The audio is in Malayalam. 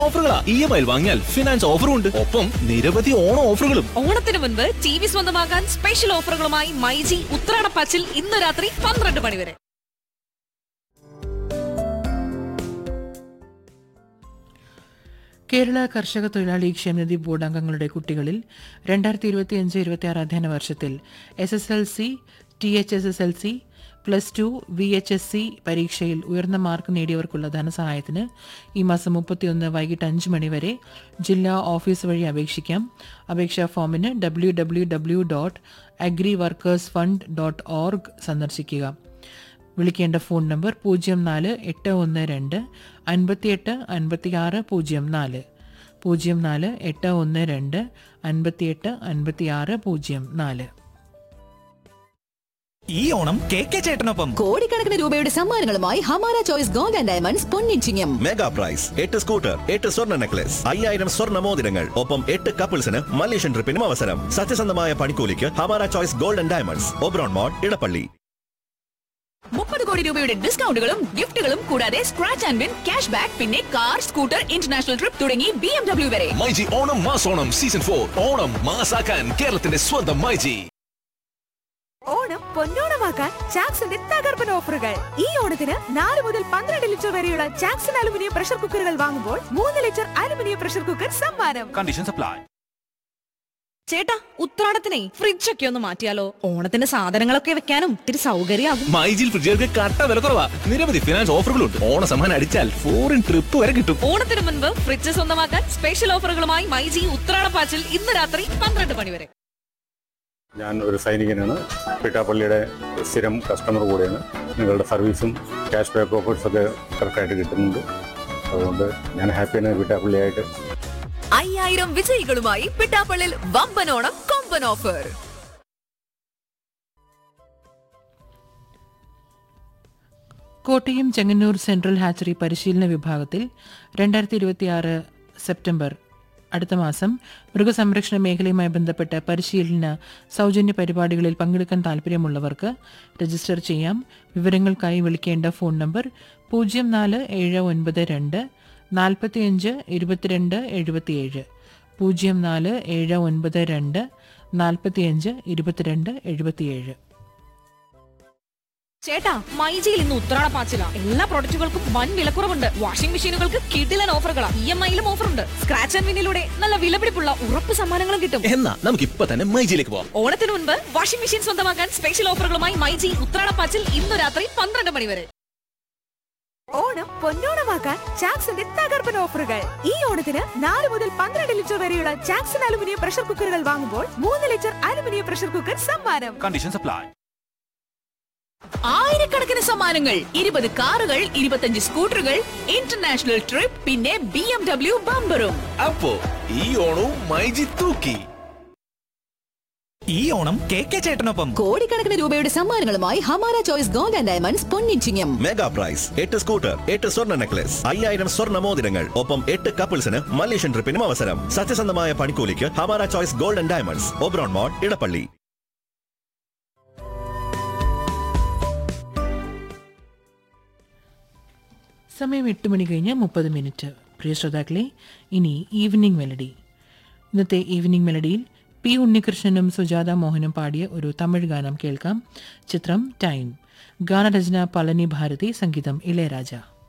ഓഫറുകളാ ഇ എം ഐ വാങ്ങിയാൽ ഫിനാൻസ് ഓഫറും ഉണ്ട് ഒപ്പം നിരവധി ഓണം ഓഫറുകളും ഓണത്തിന് മുൻപ് ടി വി സ്വന്തമാക്കാൻ സ്പെഷ്യൽ ഓഫറുകളുമായി മൈജി ഉത്രാടപ്പാച്ചിൽ ഇന്ന് രാത്രി പന്ത്രണ്ട് മണി വരെ കേരള കർഷക തൊഴിലാളി ക്ഷേമനിധി ബോർഡ് അംഗങ്ങളുടെ കുട്ടികളിൽ രണ്ടായിരത്തി ഇരുപത്തിയഞ്ച് ഇരുപത്തിയാറ് അധ്യയന വർഷത്തിൽ S S L C T H S S L C plus two V H S C പരീക്ഷയിൽ ഉയർന്ന മാർക്ക് നേടിയവർക്കുള്ള ധനസഹായത്തിന് ഈ മാസം മുപ്പത്തിയൊന്ന് വൈകിട്ട് അഞ്ച് മണി വരെ ജില്ലാ ഓഫീസ് വഴി അപേക്ഷിക്കാം അപേക്ഷാ ഫോമിന് W W W dot agri workers fund dot org സന്ദർശിക്കുക വിളിക്കേണ്ട ഫോൺ നമ്പർ പൂജ്യം നാല് എട്ട് ഒന്ന് രണ്ട് അൻപത്തിയെട്ട് അൻപത്തിയാറ് പൂജ്യം നാല് പൂജ്യം നാല് എട്ട് ഒന്ന് രണ്ട് അൻപത്തിയെട്ട് അൻപത്തിയാറ് പൂജ്യം നാല് ഈ ഓണം കെ കെ ചേട്ടനൊപ്പം കോടിക്കണക്കിന് രൂപയുടെ സമ്മാനങ്ങളുമായി Hamara choice gold and diamonds പൊന്നിച്ചിങ്ങം മെഗാ പ്രൈസ് എട്ട് സ്കൂട്ടർ എട്ട് സ്വർണ്ണ നെക്ലസ് അയ്യായിരം സ്വർണ്ണ മോതിരങ്ങൾ ഒപ്പം എട്ട് കപ്പിൾസിന് മലേഷ്യൻ ട്രിപ്പിനും അവസരം സത്യസന്ധമായ പണിക്കൂലിക്ക് Hamara choice golden diamonds Oberon mall Edappally മുപ്പത് കോടി രൂപയുടെ ഡിസ്കൗണ്ടുകളും ഗിഫ്റ്റുകളും കൂടാതെ scratch and win cash back പിന്നെ കാർ സ്കൂട്ടർ ഇന്റർനാഷണൽ ട്രിപ്പ് തുടങ്ങി ബി എം ഡബ്ല്യു വരെ മൈജി ഓണം മാസോണം സീസൺ ഫോർ ഓണം മാസാക്കാൻ കേരളത്തിന്റെ സ്വന്തം മൈജി ഓണം പൊന്നോണമാക്കാൻ ചാക്സിന്റെ തകർപ്പൻ ഓഫറുകൾ ഈ ഓണത്തിന് നാല് മുതൽ പന്ത്രണ്ട് ലിറ്റർ വരെയുള്ള ചാക്സൺ അലുമിനിയം പ്രഷർ കുക്കറുകൾ വാങ്ങുമ്പോൾ മൂന്ന് ലിറ്റർ അലുമിനിയം പ്രഷർ കുക്കർ സമ്മാനം കണ്ടീഷൻ സപ്ലൈ ചേട്ടാ ഉത്രാടത്തിനെ ഫ്രിഡ്ജ് ഒക്കെ ഒന്ന് മാറ്റിയാലോ ഓണത്തിന് സാധനങ്ങളൊക്കെ വെക്കാനും ഇത്തിരി സൗകര്യമാകും മൈജിൽ ഫ്രിഡ്ജുകൾക്ക് കട്ട വില കുറവാ നിരവധി ഫിനാൻസ് ഓഫറുകളുണ്ട് ഓണ സമ്മാനം അടിച്ചാൽ ഫോറിൻ ട്രിപ്പ് വരെ കിട്ടും ഓണത്തിന് മുൻപ് ഫ്രിഡ്ജ് സ്വന്തമാക്കാൻ സ്പെഷ്യൽ ഓഫറുകളുമായി മൈജി ഉത്രാടപ്പാച്ചിൽ ഇന്ന് രാത്രി പന്ത്രണ്ട് മണി വരെ ഞാൻ ഒരു സൈനികനാണ് പിട്ടാപ്പള്ളിയുടെ സ്ഥിരം കസ്റ്റമർ കൂടെയാണ് നിങ്ങളുടെ സർവീസും ക്യാഷ് ബാക്ക് ഓഫേഴ്സ് ഒക്കെ കറക്റ്റായിട്ട് കിട്ടുന്നുണ്ട് അതുകൊണ്ട് ഞാൻ ഹാപ്പിയാണ് പിട്ടാപ്പള്ളിയായിട്ട് അയ്യായിരം വിജയികളുമായി പിട്ടാപ്പള്ളിൽ വമ്പനോണം കൊമ്പൻ offer Kottayam Chengannur central hatchery പരിശീലന വിഭാഗത്തിൽ രണ്ടായിരത്തി ഇരുപത്തിയാറ് സെപ്റ്റംബർ അടുത്ത മാസം മൃഗസംരക്ഷണ മേഖലയുമായി ബന്ധപ്പെട്ട പരിശീലന സൗജന്യ പരിപാടികളിൽ പങ്കെടുക്കാൻ താൽപ്പര്യമുള്ളവർക്ക് രജിസ്റ്റർ ചെയ്യാം വിവരങ്ങൾക്കായി വിളിക്കേണ്ട ഫോൺ നമ്പർ പൂജ്യം നാല് ഏഴ് ഒൻപത് രണ്ട് നാൽപ്പത്തിയഞ്ച് ഇരുപത്തിരണ്ട് എഴുപത്തിയേഴ് പൂജ്യം നാല് ഏഴ് ഒൻപത് രണ്ട് നാൽപ്പത്തിയഞ്ച് ഇരുപത്തിരണ്ട് എഴുപത്തിയേഴ് ചേട്ടാ മൈജിയിൽ ഇന്ന് ഉത്രാടപ്പാച്ചില എല്ലാ പ്രൊഡക്റ്റുകൾക്കും വൻ വിലക്കുറവുണ്ട് വാഷിംഗ് മെഷീനുകൾക്ക് കിടിലൻ ഓഫറുകളാ ഇ എം ഐയിലും ഓഫറുണ്ട് സ്ക്രാച്ച് ആൻഡ് വിന്നിലൂടെ നല്ല വിലപിടിപ്പുള്ള ഉറപ്പ് സമ്മാനങ്ങളും കിട്ടും എന്നാ നമുക്ക് ഇപ്പൊ തന്നെ മൈജിയിലേക്ക് പോവാം ഓണത്തിന് മുൻപ് വാഷിംഗ് മെഷീൻ സ്വന്തമാക്കാൻ സ്പെഷ്യൽ ഓഫറുകളുമായി മൈജി ഉത്രാടപ്പാച്ചിൽ ഇന്ന് രാത്രി പന്ത്രണ്ട് മണി വരെ ഓണം പൊന്നോണമാക്കാൻ ചാക്സിന്റെ തകർപ്പൻ ഓഫറുകൾ ഈ ഓണത്തിന് നാല് മുതൽ പന്ത്രണ്ട് ലിറ്റർ വരെയുള്ള ചാക്സൺ അലുമിനിയം പ്രഷർ കുക്കറുകൾ വാങ്ങുമ്പോൾ മൂന്ന് ലിറ്റർ അലുമിനിയം പ്രഷർ കുക്കർ സമ്മാനം കണ്ടീഷൻ സപ്ലൈ ആയിരക്കണക്കിന് സമ്മാനങ്ങൾ ഇരുപത് കാറുകൾ ഇരുപത്തഞ്ച് സ്കൂട്ടറുകൾ ഇന്റർനാഷണൽ ട്രിപ്പ് പിന്നെ ബി എം ഡബ്ല്യു ബമ്പറും അപ്പോ ഈ ഓണവും മൈജി തൂക്കി ഈ ഓണം കെ കെ ചേട്ടനൊപ്പം കോടിക്കണക്കിന് രൂപയുടെ സമ്മാനങ്ങളുമായി Hamara choice gold and diamonds പൊന്നിച്ചിങ്ങം മെഗാ പ്രൈസ് എട്ട് സ്കൂട്ടർ എട്ട് സ്വർണ്ണ നെക്ലസ് അയ്യായിരം സ്വർണ്ണ മോതിരങ്ങൾ ഒപ്പം എട്ട് കപ്പിൾസിന് മലേഷ്യൻ ട്രിപ്പിനും അവസരം സത്യസന്ധമായ പണിക്കൂലിക്ക് Hamara choice golden diamonds Oberon mall Edappally സമയം എട്ട് മണി കഴിഞ്ഞ് മുപ്പത് മിനിറ്റ് പ്രിയ ശ്രോതാക്കളെ ഇനി ഈവനിങ് മെലഡി ഇന്നത്തെ ഈവനിങ് മെലഡിയിൽ പി ഉണ്ണികൃഷ്ണനും സുജാത മോഹനും പാടിയ ഒരു തമിഴ് ഗാനം കേൾക്കാം ചിത്രം ടൈം ഗാനരചന പളനി ഭാരതി സംഗീതം ഇളയരാജ